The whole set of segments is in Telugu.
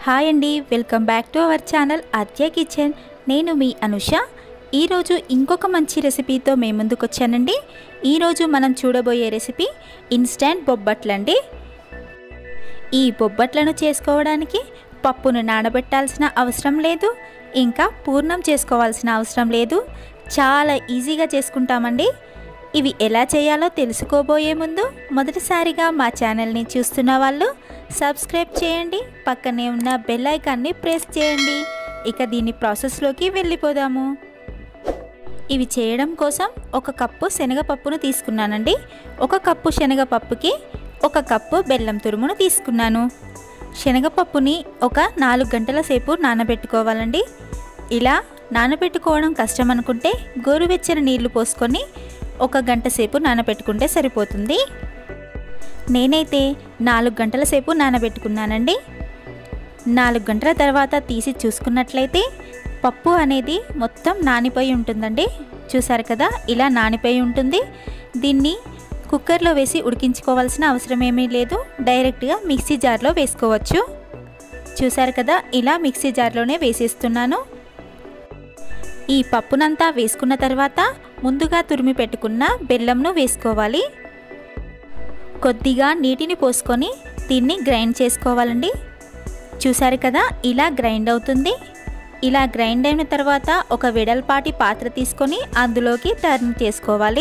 హాయ్ అండి welcome back to our channel Aadya kitchen నేను మీ అనుష ఈరోజు ఇంకొక మంచి రెసిపీతో మేము ముందుకు వచ్చానండి ఈరోజు మనం చూడబోయే రెసిపీ ఇన్స్టంట్ బొబ్బట్లండి ఈ బొబ్బట్లను చేసుకోవడానికి పప్పును నానబెట్టాల్సిన అవసరం లేదు ఇంకా పూర్ణం చేసుకోవాల్సిన అవసరం లేదు చాలా ఈజీగా చేసుకుంటామండి ఇవి ఎలా చేయాలో తెలుసుకోబోయే ముందు మొదటిసారిగా మా ఛానల్ని చూస్తున్న వాళ్ళు సబ్స్క్రైబ్ చేయండి పక్కనే ఉన్న బెల్ ఐకాన్ని ప్రెస్ చేయండి ఇక దీని ప్రాసెస్లోకి వెళ్ళిపోదాము ఇవి చేయడం కోసం ఒక కప్పు శనగపప్పును తీసుకున్నానండి ఒక కప్పు శనగపప్పుకి ఒక కప్పు బెల్లం తురుమును తీసుకున్నాను శనగపప్పుని ఒక నాలుగు గంటల సేపు నానబెట్టుకోవాలండి ఇలా నానబెట్టుకోవడం కష్టం అనుకుంటే గోరువెచ్చని నీళ్లు పోసుకొని ఒక గంట సేపు నానబెట్టుకుంటే సరిపోతుంది నేనైతే నాలుగు గంటల సేపు నానబెట్టుకున్నానండి నాలుగు గంటల తర్వాత తీసి చూసుకున్నట్లయితే పప్పు అనేది మొత్తం నానిపోయి ఉంటుందండి చూసారు కదా ఇలా నానిపోయి ఉంటుంది దీన్ని కుక్కర్లో వేసి ఉడికించుకోవాల్సిన అవసరం ఏమీ లేదు డైరెక్ట్గా మిక్సీ జార్లో వేసుకోవచ్చు చూసారు కదా ఇలా మిక్సీ జార్లోనే వేసేస్తున్నాను ఈ పప్పునంతా వేసుకున్న తర్వాత ముందుగా తురిమి పెట్టుకున్న బెల్లంను వేసుకోవాలి కొద్దిగా నీటిని పోసుకొని దీన్ని గ్రైండ్ చేసుకోవాలండి చూసారు కదా ఇలా గ్రైండ్ అవుతుంది ఇలా గ్రైండ్ అయిన తర్వాత ఒక వెడల్పాటి పాత్ర తీసుకొని అందులోకి టర్న్ చేసుకోవాలి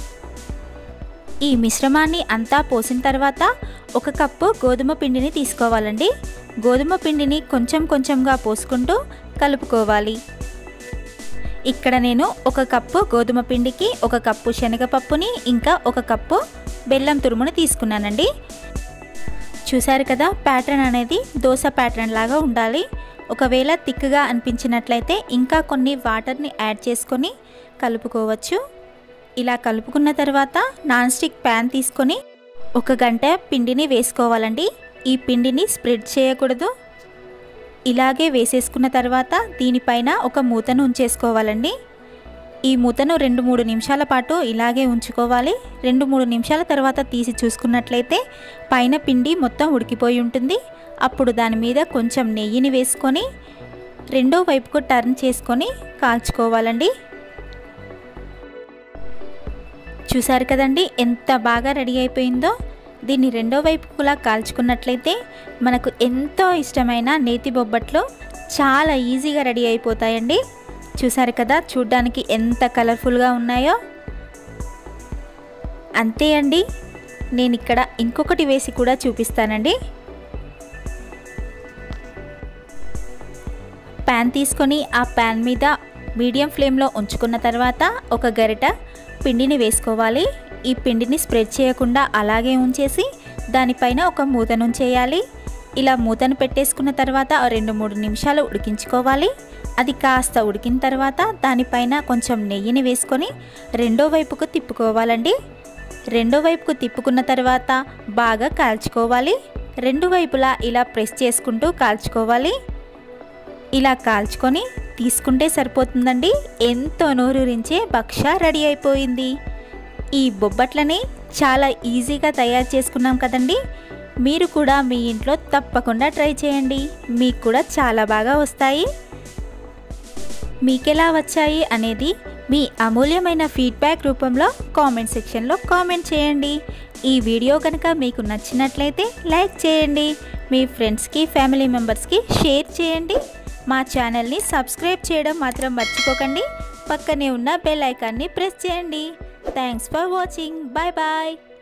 ఈ మిశ్రమాన్ని అంతా పోసిన తర్వాత ఒక కప్పు గోధుమ పిండిని తీసుకోవాలండి గోధుమ పిండిని కొంచెం కొంచెంగా పోసుకుంటూ కలుపుకోవాలి ఇక్కడ నేను ఒక కప్పు గోధుమ పిండికి ఒక కప్పు శనగపప్పుని ఇంకా ఒక కప్పు బెల్లం తురుముని తీసుకున్నానండి చూసారు కదా ప్యాటర్న్ అనేది దోశ ప్యాటర్న్ లాగా ఉండాలి ఒకవేళ థిక్గా అనిపించినట్లయితే ఇంకా కొన్ని వాటర్ని యాడ్ చేసుకొని కలుపుకోవచ్చు ఇలా కలుపుకున్న తర్వాత నాన్ స్టిక్ ప్యాన్ తీసుకొని ఒక గంట పిండిని వేసుకోవాలండి ఈ పిండిని స్ప్రెడ్ చేయకూడదు ఇలాగే వేసేసుకున్న తర్వాత దీనిపైన ఒక మూతను ఉంచేసుకోవాలండి ఈ మూతను రెండు మూడు నిమిషాల పాటు ఇలాగే ఉంచుకోవాలి రెండు మూడు నిమిషాల తర్వాత తీసి చూసుకున్నట్లయితే పైన పిండి మొత్తం ఉడికిపోయి ఉంటుంది అప్పుడు దాని మీద కొంచెం నెయ్యిని వేసుకొని రెండో వైపుకు టర్న్ చేసుకొని కాల్చుకోవాలండి చూసారు కదండి ఎంత బాగా రెడీ అయిపోయిందో దీన్ని రెండో వైపుకులా కాల్చుకున్నట్లయితే మనకు ఎంతో ఇష్టమైన నేతి బొబ్బట్లు చాలా ఈజీగా రెడీ అయిపోతాయండి చూసారు కదా చూడ్డానికి ఎంత కలర్ఫుల్గా ఉన్నాయో అంతే అండి నేను ఇక్కడ ఇంకొకటి వేసి కూడా చూపిస్తానండి ప్యాన్ తీసుకొని ఆ ప్యాన్ మీద మీడియం ఫ్లేమ్లో ఉంచుకున్న తర్వాత ఒక గరిట పిండిని వేసుకోవాలి ఈ పిండిని స్ప్రెడ్ చేయకుండా అలాగే ఉంచేసి దానిపైన ఒక మూతను ఉంచేయాలి ఇలా మూతను పెట్టేసుకున్న తర్వాత రెండు మూడు నిమిషాలు ఉడికించుకోవాలి అది కాస్త ఉడికిన తర్వాత దానిపైన కొంచెం నెయ్యిని వేసుకొని రెండో వైపుకు తిప్పుకోవాలండి రెండో వైపుకు తిప్పుకున్న తర్వాత బాగా కాల్చుకోవాలి రెండు వైపులా ఇలా ప్రెస్ చేసుకుంటూ కాల్చుకోవాలి ఇలా కాల్చుకొని తీసుకుంటే సరిపోతుందండి ఎంతో నోరూరించే భక్ష రెడీ అయిపోయింది ఈ బొబ్బట్లని చాలా ఈజీగా తయారు చేసుకున్నాం కదండి మీరు కూడా మీ ఇంట్లో తప్పకుండా ట్రై చేయండి మీకు కూడా చాలా బాగా వస్తాయి మీకెలా వచ్చాయి అనేది మీ అమూల్యమైన ఫీడ్బ్యాక్ రూపంలో కామెంట్ సెక్షన్లో కామెంట్ చేయండి ఈ వీడియో కనుక మీకు నచ్చినట్లయితే లైక్ చేయండి మీ ఫ్రెండ్స్కి ఫ్యామిలీ మెంబర్స్కి షేర్ చేయండి మా ఛానల్ని సబ్స్క్రైబ్ చేయడం మాత్రం మర్చిపోకండి పక్కనే ఉన్న బెల్ ఐకాన్ని ప్రెస్ చేయండి thanks for watching bye bye